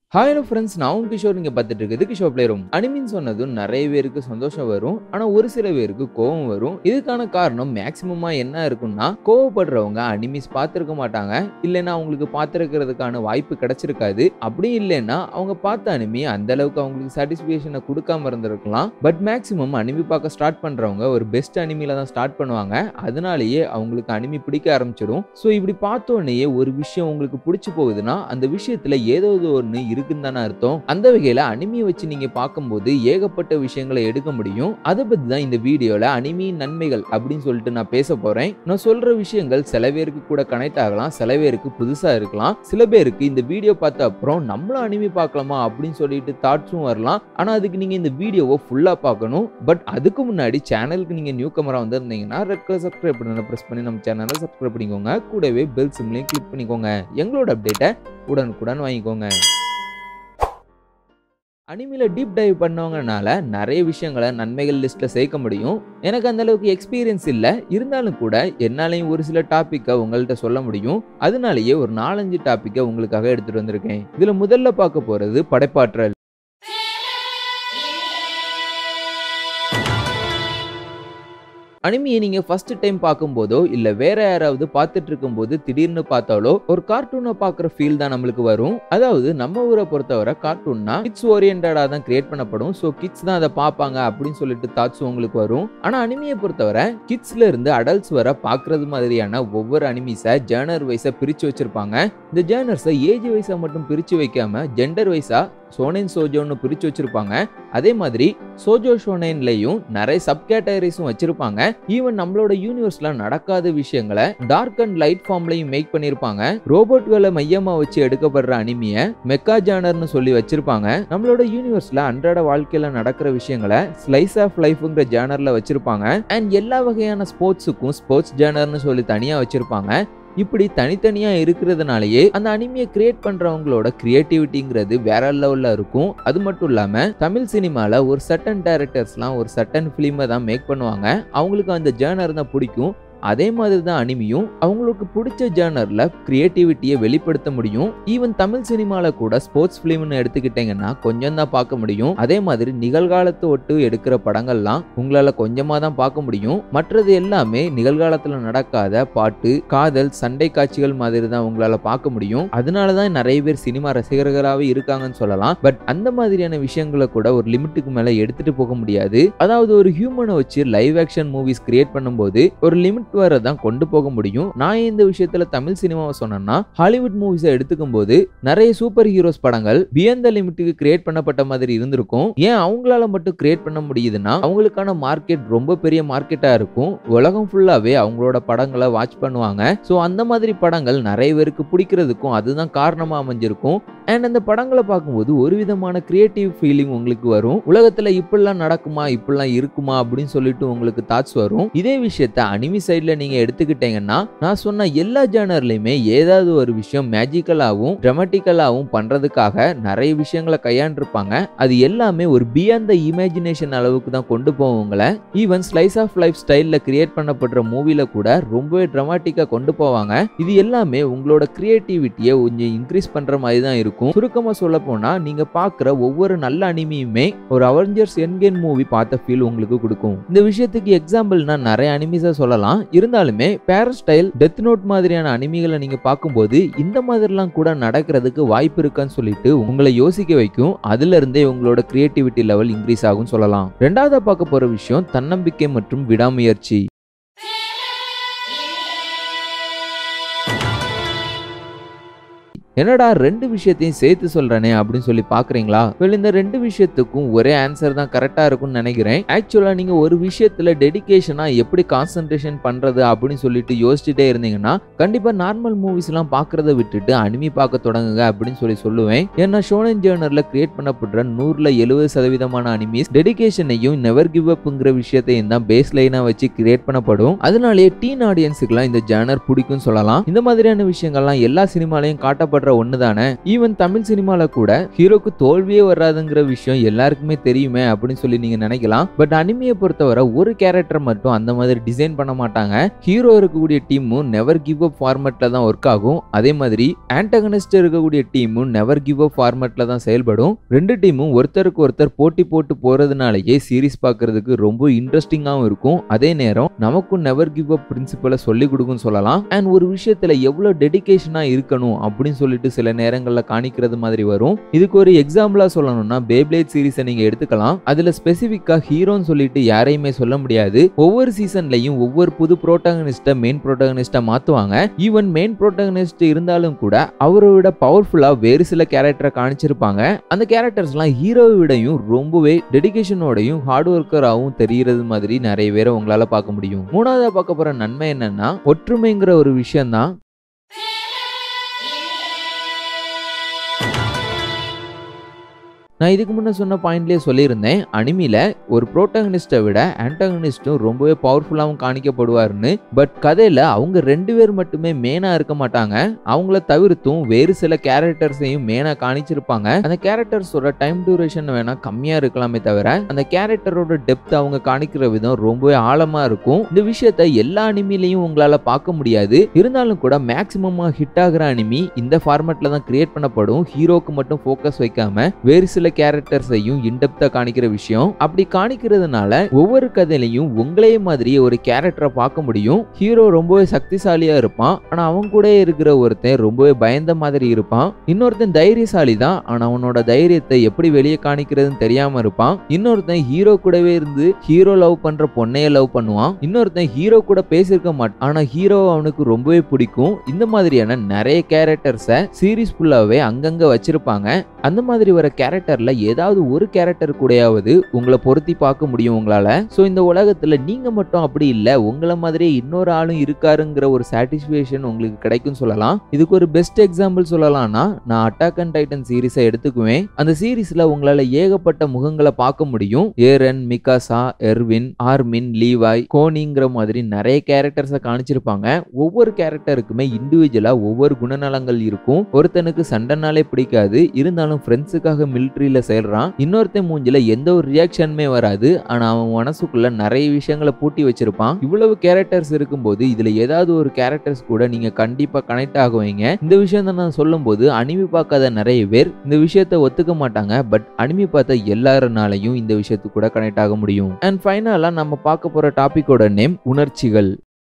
hi hello friends நான் உங்க கிஷோர் நீங்க பார்த்துட்டு இருக்குது கிஷோர் பிளே ரூம் அனிமின்னு சொன்னதும் நிறைய பேருக்கு சந்தோஷம் வரும் ஆனா ஒரு சில பேருக்கு கோவம் வரும் இதுக்கான காரணம் மேக்சிமமா என்ன இருக்கும்னா கோவப்படுறவங்க அனிமிஸ் பார்த்துருக்க மாட்டாங்க இல்லைன்னா அவங்களுக்கு பார்த்துருக்கிறதுக்கான வாய்ப்பு கிடைச்சிருக்காது அப்படி இல்லைன்னா அவங்க பார்த்த அனிமி அந்த அளவுக்கு அவங்களுக்கு சாட்டிஸ்ஃபேக்ஷனை கொடுக்காம இருந்திருக்கலாம் பட் மேக்சிமம் அனிமி பார்க்க ஸ்டார்ட் பண்றவங்க ஒரு பெஸ்ட் அனிமில தான் ஸ்டார்ட் பண்ணுவாங்க அதனாலேயே அவங்களுக்கு அனிமி பிடிக்க ஆரம்பிச்சிடும் ஸோ இப்படி பார்த்தோன்னே ஒரு விஷயம் உங்களுக்கு பிடிச்சி போகுதுன்னா அந்த விஷயத்துல ஏதோ ஒன்று இருக்குன்னு தானே அர்த்தம் அந்த வகையில அனிமியை வச்சு நீங்க பார்க்கும்போது ஏகப்பட்ட விஷயங்களை எடுக்க முடியும் அதை பத்தி தான் இந்த வீடியோல அனிமியின் நன்மைகள் அப்படின்னு சொல்லிட்டு நான் பேச போறேன் நான் சொல்ற விஷயங்கள் சில பேருக்கு கூட கனெக்ட் ஆகலாம் சில பேருக்கு புதுசா இருக்கலாம் சில பேருக்கு இந்த வீடியோ பார்த்த அப்புறம் நம்மளும் அனிமி பார்க்கலாமா அப்படின்னு சொல்லிட்டு தாட்ஸும் வரலாம் ஆனா அதுக்கு நீங்க இந்த வீடியோவை ஃபுல்லா பார்க்கணும் பட் அதுக்கு முன்னாடி சேனலுக்கு நீங்க நியூ கமரா வந்திருந்தீங்கன்னா ரெட் கலர் சப்ஸ்கிரைப் பண்ண பிரஸ் பண்ணி நம்ம சேனலை சப்ஸ்கிரைப் பண்ணிக்கோங்க கூடவே பெல் சிம்லையும் கிளிக் பண்ணிக்கோங்க எங்களோட அப்டேட்டை உடனுக்குடன் வாங்கிக்கோங்க அனிமில டீப் டைவ் பண்ணவங்கனால நிறைய விஷயங்களை நன்மைகள் லிஸ்ட்ல சேர்க்க முடியும் எனக்கு அந்த அளவுக்கு எக்ஸ்பீரியன்ஸ் இல்லை இருந்தாலும் கூட என்னாலையும் ஒரு சில டாப்பிக்கை உங்கள்கிட்ட சொல்ல முடியும் அதனாலேயே ஒரு நாலஞ்சு டாப்பிக்கை உங்களுக்காக எடுத்துட்டு வந்திருக்கேன் இதுல முதல்ல பார்க்க போறது படைப்பாற்றல் அனிமியை நீங்க ஃபர்ஸ்ட் டைம் பார்க்கும்போதோ இல்ல வேற யாராவது பார்த்துட்டு இருக்கும்போது திடீர்னு பார்த்தாலோ ஒரு கார்ட்டூனை பார்க்குற ஃபீல் தான் நம்மளுக்கு வரும் அதாவது நம்ம ஊரை பொறுத்தவரை கார்ட்டூன்னா கிட்ஸ் ஓரியன்டா தான் கிரியேட் பண்ணப்படும் ஸோ கிட்ஸ் தான் அதை பார்ப்பாங்க அப்படின்னு சொல்லிட்டு தாட்ஸ் உங்களுக்கு வரும் ஆனா அனிமியை பொறுத்தவரை கிட்ஸ்ல இருந்து அடல்ட்ஸ் வர பார்க்கறது மாதிரியான ஒவ்வொரு அனிமிஸை ஜேர்னர் வைஸை பிரிச்சு வச்சிருப்பாங்க இந்த ஜேர்னர்ஸை ஏஜ் வைஸா மட்டும் பிரிச்சு வைக்காம ஜெண்டர் வைஸா சோனைன் சோஜோன்னு பிரிச்சு வச்சிருப்பாங்க அதே மாதிரி சோஜோ ஷோனைன்லயும் நிறைய சப் கேட்டகரிஸும் வச்சிருப்பாங்க ஈவன் நம்மளோட யூனிவர்ஸ்ல நடக்காத விஷயங்களை டார்க் அண்ட் லைட் ஃபார்ம்லயும் மேக் பண்ணிருப்பாங்க ரோபோட்களை மையமா வச்சு எடுக்கப்படுற அனிமிய மெக்கா ஜானர்னு சொல்லி வச்சிருப்பாங்க நம்மளோட யூனிவர்ஸ்ல அன்றாட வாழ்க்கையில நடக்கிற விஷயங்களை ஸ்லைஸ் ஆஃப் லைஃப்ங்கிற ஜேனர்ல வச்சிருப்பாங்க அண்ட் எல்லா வகையான ஸ்போர்ட்ஸுக்கும் ஸ்போர்ட்ஸ் ஜேனர்னு சொல்லி தனியா வச்சிருப்பாங்க இப்படி தனித்தனியா இருக்கிறதுனாலயே அந்த அனிமியை கிரியேட் பண்றவங்களோட கிரியேட்டிவிட்டிங்கிறது வேற லெவல்ல இருக்கும் அது மட்டும் இல்லாம தமிழ் சினிமால ஒரு சட்டன் டேரக்டர்ஸ்லாம் ஒரு சட்டன் ஃபிலிமை தான் மேக் பண்ணுவாங்க அவங்களுக்கு அந்த ஜேர்னர் தான் பிடிக்கும் அதே மாதிரி தான் அனிமியும் அவங்களுக்கு பிடிச்ச ஜேர்னர்ல கிரியேட்டிவிட்டியை வெளிப்படுத்த முடியும் ஈவன் தமிழ் சினிமால கூட ஸ்போர்ட்ஸ் ஃபிலிம்னு எடுத்துக்கிட்டீங்கன்னா கொஞ்சம் தான் பார்க்க முடியும் அதே மாதிரி நிகழ்காலத்தை ஒட்டு எடுக்கிற படங்கள்லாம் உங்களால கொஞ்சமா தான் பார்க்க முடியும் மற்றது எல்லாமே நிகழ்காலத்துல நடக்காத பாட்டு காதல் சண்டை காட்சிகள் மாதிரி தான் உங்களால பார்க்க முடியும் அதனால தான் நிறைய பேர் சினிமா ரசிகர்களாகவே இருக்காங்கன்னு சொல்லலாம் பட் அந்த மாதிரியான விஷயங்களை கூட ஒரு லிமிட்டுக்கு மேல எடுத்துட்டு போக முடியாது அதாவது ஒரு ஹியூமனை வச்சு லைவ் ஆக்ஷன் மூவிஸ் கிரியேட் பண்ணும்போது ஒரு லிமிட் வரை தான் கொண்டு போக முடியும் நான் இந்த விஷயத்துல தமிழ் சினிமாவை சொன்னேன்னா ஹாலிவுட் மூவிஸை எடுத்துக்கும் போது நிறைய சூப்பர் ஹீரோஸ் படங்கள் பியன் த லிமிட்டுக்கு கிரியேட் பண்ணப்பட்ட மாதிரி இருந்திருக்கும் ஏன் அவங்களால மட்டும் கிரியேட் பண்ண முடியுதுன்னா அவங்களுக்கான மார்க்கெட் ரொம்ப பெரிய மார்க்கெட்டா இருக்கும் உலகம் ஃபுல்லாவே அவங்களோட படங்களை வாட்ச் பண்ணுவாங்க ஸோ அந்த மாதிரி படங்கள் நிறைய பேருக்கு பிடிக்கிறதுக்கும் அதுதான் காரணமா அமைஞ்சிருக்கும் அண்ட் அந்த படங்களை பார்க்கும்போது ஒரு விதமான கிரியேட்டிவ் ஃபீலிங் உங்களுக்கு வரும் உலகத்துல இப்படிலாம் நடக்குமா இப்படிலாம் இருக்குமா அப்படின்னு சொல்லிட்டு உங்களுக்கு தாட்ஸ் வரும் இதே விஷயத்த அனிமி சைட்ல நீங்க எடுத்துக்கிட்டீங்கன்னா நான் சொன்ன எல்லா ஜேனர்லயுமே ஏதாவது ஒரு விஷயம் மேஜிக்கலாகவும் ட்ரமட்டிக்கலாகவும் பண்றதுக்காக நிறைய விஷயங்களை கையாண்டிருப்பாங்க அது எல்லாமே ஒரு பியாண்ட் த இமேஜினேஷன் அளவுக்கு தான் கொண்டு போவங்கள ஈவன் ஸ்லைஸ் ஆஃப் லைஃப் ஸ்டைல்ல கிரியேட் பண்ணப்படுற மூவில கூட ரொம்பவே ட்ரமாட்டிக்கா கொண்டு போவாங்க இது எல்லாமே உங்களோட கிரியேட்டிவிட்டியை கொஞ்சம் இன்க்ரீஸ் பண்ற மாதிரி தான் இருக்கும் சுருக்கமா சொல்ல போனா நீங்க பாக்குற ஒவ்வொரு நல்ல அனிமியுமே ஒரு அவெஞ்சர்ஸ் என்கேன் மூவி பார்த்த ஃபீல் உங்களுக்கு கொடுக்கும் இந்த விஷயத்துக்கு எக்ஸாம்பிள்னா நிறைய அனிமிஸா சொல்லலாம் இருந்தாலுமே பேரஸ்டைல் டெத் நோட் மாதிரியான அனிமிகளை நீங்க பார்க்கும்போது இந்த மாதிரிலாம் கூட நடக்கிறதுக்கு வாய்ப்பு இருக்கான்னு சொல்லிட்டு உங்களை யோசிக்க வைக்கும் அதுல இருந்தே உங்களோட கிரியேட்டிவிட்டி லெவல் இன்க்ரீஸ் ஆகும் சொல்லலாம் ரெண்டாவதா பார்க்க போற விஷயம் தன்னம்பிக்கை மற்றும் விடாமுயற்சி என்னடா ரெண்டு விஷயத்தையும் சேர்த்து சொல்றேனே அப்படின்னு சொல்லி பாக்குறீங்களா well இந்த ரெண்டு விஷயத்துக்கும் ஒரே ஆன்சர் தான் கரெக்டா இருக்கும்னு நினைக்கிறேன் ஆக்சுவலா நீங்க ஒரு விஷயத்துல டெடிகேஷனா எப்படி கான்சென்ட்ரேஷன் பண்றது அப்படின்னு சொல்லிட்டு யோசிச்சுட்டே இருந்தீங்கன்னா கண்டிப்பா நார்மல் மூவிஸ் எல்லாம் பாக்குறத விட்டுட்டு அனிமி பார்க்க தொடங்குங்க அப்படின்னு சொல்லி சொல்லுவேன் ஏன்னா ஷோனன் ஜேர்னர்ல கிரியேட் பண்ணப்படுற நூறுல எழுபது சதவீதமான அனிமிஸ் டெடிகேஷனையும் நெவர் கிவ் அப்ங்கிற விஷயத்தையும் தான் பேஸ் லைனா வச்சு கிரியேட் பண்ணப்படும் அதனாலேயே டீன் ஆடியன்ஸுக்குலாம் இந்த ஜேர்னர் பிடிக்கும் சொல்லலாம் இந்த மாதிரியான விஷயங்கள்லாம் எல்லா சினிமாலையும் காட்டப்படுற பண்ற ஒண்ணு தானே ஈவன் தமிழ் சினிமால கூட ஹீரோக்கு தோல்வியே வராதுங்கிற விஷயம் எல்லாருக்குமே தெரியுமே அப்படின்னு சொல்லி நீங்க நினைக்கலாம் பட் அனிமையை பொறுத்தவரை ஒரு கேரக்டர் மட்டும் அந்த மாதிரி டிசைன் பண்ண மாட்டாங்க ஹீரோ இருக்கக்கூடிய டீமும் நெவர் கிவ் அப் ஃபார்மேட்ல தான் ஒர்க் ஆகும் அதே மாதிரி ஆன்டகனிஸ்ட் இருக்கக்கூடிய டீமும் நெவர் கிவ் அப் ஃபார்மேட்ல தான் செயல்படும் ரெண்டு டீமும் ஒருத்தருக்கு ஒருத்தர் போட்டி போட்டு போறதுனாலயே சீரிஸ் பார்க்கிறதுக்கு ரொம்ப இன்ட்ரெஸ்டிங்காகவும் இருக்கும் அதே நேரம் நமக்கும் நெவர் கிவ் அப் பிரின்சிபலை சொல்லி கொடுக்கும்னு சொல்லலாம் அண்ட் ஒரு விஷயத்துல எவ்வளவு டெடிகேஷனா இருக்கணும் அப்படின்னு சொல்லிட்டு சில நேரங்கள்ல காணிக்கிறது மாதிரி வரும் இதுக்கு ஒரு எக்ஸாம்பிளா சொல்லணும்னா பேப்ளேட் சீரிஸை நீங்க எடுத்துக்கலாம் அதுல ஸ்பெசிபிக்கா ஹீரோன்னு சொல்லிட்டு யாரையுமே சொல்ல முடியாது ஒவ்வொரு சீசன்லயும் ஒவ்வொரு புது புரோட்டகனிஸ்ட மெயின் புரோட்டகனிஸ்டா மாத்துவாங்க ஈவன் மெயின் புரோட்டகனிஸ்ட் இருந்தாலும் கூட அவரை விட பவர்ஃபுல்லா வேறு சில கேரக்டரை காணிச்சிருப்பாங்க அந்த கேரக்டர்ஸ்லாம் ஹீரோவை விடையும் ரொம்பவே டெடிகேஷனோடையும் ஹார்ட் ஒர்க்கராகவும் தெரிகிறது மாதிரி நிறைய பேரை உங்களால பார்க்க முடியும் மூணாவதா பார்க்க போற நன்மை என்னன்னா ஒற்றுமைங்கிற ஒரு விஷயம் தான் நான் இதுக்கு முன்ன சொன்ன பாயிண்ட்லேயே சொல்லியிருந்தேன் அனிமில ஒரு புரோட்டகனிஸ்ட்டை விட ஆன்டகனிஸ்டும் ரொம்பவே பவர்ஃபுல்லாகவும் காணிக்கப்படுவார்னு பட் கதையில அவங்க ரெண்டு பேர் மட்டுமே மேனா இருக்க மாட்டாங்க அவங்கள தவிர்த்தும் வேறு சில கேரக்டர்ஸையும் மேனா காணிச்சிருப்பாங்க அந்த கேரக்டர்ஸோட டைம் டியூரேஷன் வேணா கம்மியா இருக்கலாமே தவிர அந்த கேரக்டரோட டெப்த் அவங்க காணிக்கிற விதம் ரொம்பவே ஆழமா இருக்கும் இந்த விஷயத்த எல்லா அனிமிலையும் உங்களால பார்க்க முடியாது இருந்தாலும் கூட மேக்சிமமா ஹிட் ஆகிற அனிமி இந்த ஃபார்மேட்ல தான் கிரியேட் பண்ணப்படும் ஹீரோக்கு மட்டும் ஃபோக்கஸ் வைக்காம வேறு சில கேரக்டர்ஸையும் இன்டெப்தா காணிக்கிற விஷயம் அப்படி காணிக்கிறதுனால ஒவ்வொரு கதையிலையும் உங்களையே மாதிரியே ஒரு கேரக்டரை பார்க்க முடியும் ஹீரோ ரொம்பவே சக்திசாலியா இருப்பான் ஆனா அவன் கூட இருக்கிற ஒருத்தன் ரொம்பவே பயந்த மாதிரி இருப்பான் இன்னொருத்தன் தைரியசாலி தான் ஆனா அவனோட தைரியத்தை எப்படி வெளியே காணிக்கிறதுன்னு தெரியாம இருப்பான் இன்னொருத்தன் ஹீரோ கூடவே இருந்து ஹீரோ லவ் பண்ற பொண்ணைய லவ் பண்ணுவான் இன்னொருத்தன் ஹீரோ கூட பேசியிருக்க மாட்டான் ஆனா ஹீரோ அவனுக்கு ரொம்பவே பிடிக்கும் இந்த மாதிரியான நிறைய கேரக்டர்ஸை சீரீஸ் ஃபுல்லாவே அங்கங்க வச்சிருப்பாங்க அந்த மாதிரி வர கேரக்டர்ல ஏதாவது ஒரு கேரக்டர் கூடயாவது உங்களை பொருத்தி பார்க்க முடியும் உங்களால சோ இந்த உலகத்துல நீங்க மட்டும் அப்படி இல்ல உங்களை மாதிரியே இன்னொரு ஆளும் இருக்காருங்கிற ஒரு சாட்டிஸ்ஃபேக்ஷன் உங்களுக்கு கிடைக்கும் சொல்லலாம் இதுக்கு ஒரு பெஸ்ட் எக்ஸாம்பிள் சொல்லலாம்னா நான் அட்டாக் அண்ட் டைட்டன் சீரிஸை எடுத்துக்குவேன் அந்த சீரிஸ்ல உங்களால ஏகப்பட்ட முகங்களை பார்க்க முடியும் ஏரன் மிகாசா எர்வின் ஆர்மின் லீவாய் கோனிங்கிற மாதிரி நிறைய கேரக்டர்ஸை காணிச்சிருப்பாங்க ஒவ்வொரு கேரக்டருக்குமே இண்டிவிஜுவலா ஒவ்வொரு குணநலங்கள் இருக்கும் ஒருத்தனுக்கு சண்டைனாலே பிடிக்காது இருந்தாலும் ஃப்ரெண்ட்ஸுக்காக மிலிட்ரியில செயல்றான் இன்னொருத்தன் மூஞ்சில எந்த ஒரு ரியாக்ஷனுமே வராது ஆனா அவன் மனசுக்குள்ள நிறைய விஷயங்களை பூட்டி வச்சிருப்பான் இவ்வளவு கேரக்டர்ஸ் இருக்கும்போது இதுல ஏதாவது ஒரு கேரக்டர்ஸ் கூட நீங்க கண்டிப்பா கனெக்ட் ஆகுவீங்க இந்த விஷயம் நான் சொல்லும்போது அனிமி பார்க்காத நிறைய பேர் இந்த விஷயத்த ஒத்துக்க மாட்டாங்க பட் அனிமி பார்த்த எல்லாருனாலையும் இந்த விஷயத்துக்கு கூட கனெக்ட் ஆக முடியும் அண்ட் ஃபைனலா நம்ம பார்க்க போற டாபிக்கோட நேம் உணர்ச்சிகள்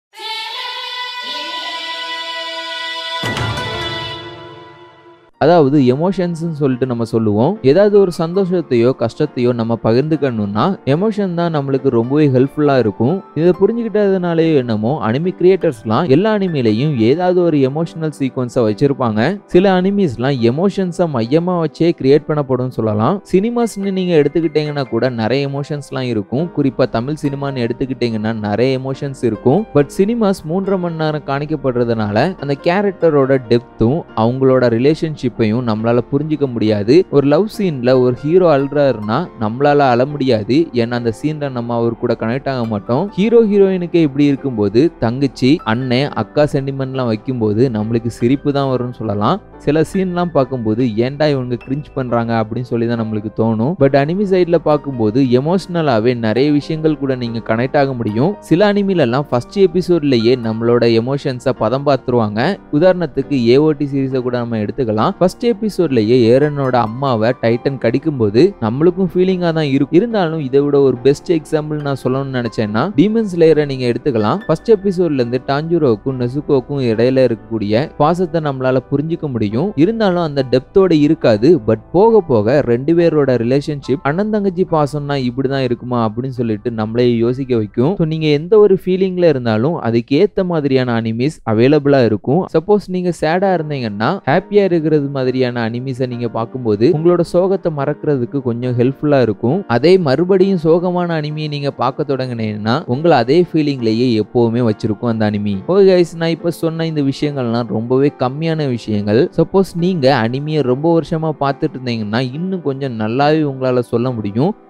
அதாவது எமோஷன்ஸ்னு சொல்லிட்டு நம்ம சொல்லுவோம் ஏதாவது ஒரு சந்தோஷத்தையோ கஷ்டத்தையோ நம்ம பகிர்ந்துக்கணும்னா எமோஷன் தான் நம்மளுக்கு ரொம்பவே ஹெல்ப்ஃபுல்லா இருக்கும் இதை புரிஞ்சுக்கிட்டதுனாலேயோ என்னமோ அனிமி கிரியேட்டர்ஸ்லாம் எல்லா அனிமிலையும் ஏதாவது ஒரு எமோஷனல் சீக்வன்ஸை வச்சிருப்பாங்க சில அனிமிஸ்லாம் எமோஷன்ஸை மையமா வச்சே கிரியேட் பண்ணப்படும் சொல்லலாம் சினிமாஸ்னு நீங்க எடுத்துக்கிட்டீங்கன்னா கூட நிறைய எமோஷன்ஸ்லாம் இருக்கும் குறிப்பா தமிழ் சினிமான்னு எடுத்துக்கிட்டீங்கன்னா நிறைய எமோஷன்ஸ் இருக்கும் பட் சினிமாஸ் மூன்றரை மணி நேரம் காணிக்கப்படுறதுனால அந்த கேரக்டரோட டெப்த்தும் அவங்களோட ரிலேஷன்ஷிப் ரிலேஷன்ஷிப்பையும் நம்மளால புரிஞ்சிக்க முடியாது ஒரு லவ் சீன்ல ஒரு ஹீரோ அழுறாருன்னா நம்மளால அழ முடியாது ஏன்னா அந்த சீன்ல நம்ம அவர் கூட கனெக்ட் ஆக மாட்டோம் ஹீரோ ஹீரோயினுக்கு இப்படி இருக்கும்போது தங்கச்சி அண்ணன் அக்கா சென்டிமெண்ட்லாம் வைக்கும்போது நம்மளுக்கு சிரிப்பு தான் வரும்னு சொல்லலாம் சில சீன்லாம் பார்க்கும்போது ஏன்டா இவங்க கிரிஞ்ச் பண்றாங்க அப்படின்னு சொல்லி தான் நம்மளுக்கு தோணும் பட் அனிமி சைட்ல பார்க்கும்போது எமோஷனலாவே நிறைய விஷயங்கள் கூட நீங்க கனெக்ட் ஆக முடியும் சில அனிமிலெல்லாம் ஃபர்ஸ்ட் எபிசோட்லயே நம்மளோட எமோஷன்ஸை பதம் பார்த்துருவாங்க உதாரணத்துக்கு ஏஓடி சீரிஸை கூட நம்ம எடுத்துக்கலாம் ஃபர்ஸ்ட் எபிசோட்லயே ஏரனோட அம்மாவை டைட்டன் கடிக்கும்போது நம்மளுக்கும் ஃபீலிங்கா தான் இருக்கும் இருந்தாலும் இதை விட ஒரு பெஸ்ட் எக்ஸாம்பிள் நான் சொல்லணும்னு நினைச்சேன்னா டீமன்ஸ் லேயரை நீங்க எடுத்துக்கலாம் ஃபர்ஸ்ட் எபிசோட்ல இருந்து டாஞ்சுரோக்கும் நெசுகோக்கும் இடையில இருக்கக்கூடிய பாசத்தை நம்மளால புரிஞ்சுக்க முடியும் இருந்தாலும் அந்த டெப்தோட இருக்காது பட் போக போக ரெண்டு பேரோட ரிலேஷன்ஷிப் அண்ணன் தங்கச்சி பாசம்னா இப்படிதான் இருக்குமா அப்படின்னு சொல்லிட்டு நம்மளே யோசிக்க வைக்கும் ஸோ நீங்க எந்த ஒரு ஃபீலிங்ல இருந்தாலும் அதுக்கு ஏத்த மாதிரியான அனிமிஸ் அவைலபிளா இருக்கும் சப்போஸ் நீங்க சேடா இருந்தீங்கன்னா ஹாப்பியா இருக்கிறது மாதிரியான அனிமிஸை நீங்க பார்க்கும்போது உங்களோட சோகத்தை மறக்கிறதுக்கு கொஞ்சம் ஹெல்ப்ஃபுல்லா இருக்கும் அதே மறுபடியும் சோகமான அனிமியை நீங்க பார்க்க தொடங்கினீங்கன்னா உங்களை அதே ஃபீலிங்லயே எப்பவுமே வச்சிருக்கும் அந்த அனிமி ஓகே கைஸ் நான் இப்ப சொன்ன இந்த விஷயங்கள்லாம் ரொம்பவே கம்மியான விஷயங்கள் சப்போஸ் நீங்க அனிமியை ரொம்ப வருஷமா பார்த்துட்டு இருந்தீங்கன்னா இன்னும் கொஞ்சம் நல்லாவே உங்களால சொல்ல முடியும்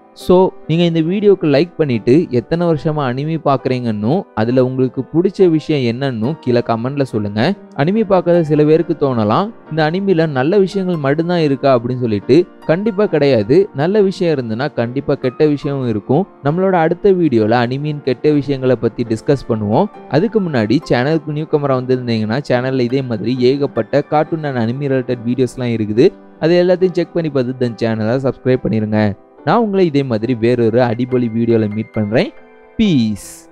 ஸோ நீங்கள் இந்த வீடியோக்கு லைக் பண்ணிட்டு எத்தனை வருஷமா அனிமி பார்க்குறீங்கன்னும் அதில் உங்களுக்கு பிடிச்ச விஷயம் என்னன்னும் கீழே கமெண்ட்ல சொல்லுங்க அனிமி பார்க்காத சில பேருக்கு தோணலாம் இந்த அனிமில நல்ல விஷயங்கள் மட்டும்தான் இருக்கா அப்படின்னு சொல்லிட்டு கண்டிப்பாக கிடையாது நல்ல விஷயம் இருந்ததுன்னா கண்டிப்பாக கெட்ட விஷயமும் இருக்கும் நம்மளோட அடுத்த வீடியோவில் அனிமின் கெட்ட விஷயங்களை பற்றி டிஸ்கஸ் பண்ணுவோம் அதுக்கு முன்னாடி சேனலுக்கு நியூ கமரா வந்திருந்தீங்கன்னா சேனலில் இதே மாதிரி ஏகப்பட்ட கார்ட்டூன் அண்ட் அனிமி ரிலேட்டட் வீடியோஸ்லாம் இருக்குது அது எல்லாத்தையும் செக் பண்ணி பார்த்து தன் சேனலை சப்ஸ்கிரைப் பண்ணிடுங்க நான் உங்களை இதே மாதிரி வேறொரு அடிப்பொலி வீடியோவில் மீட் பண்ணுறேன் பீஸ்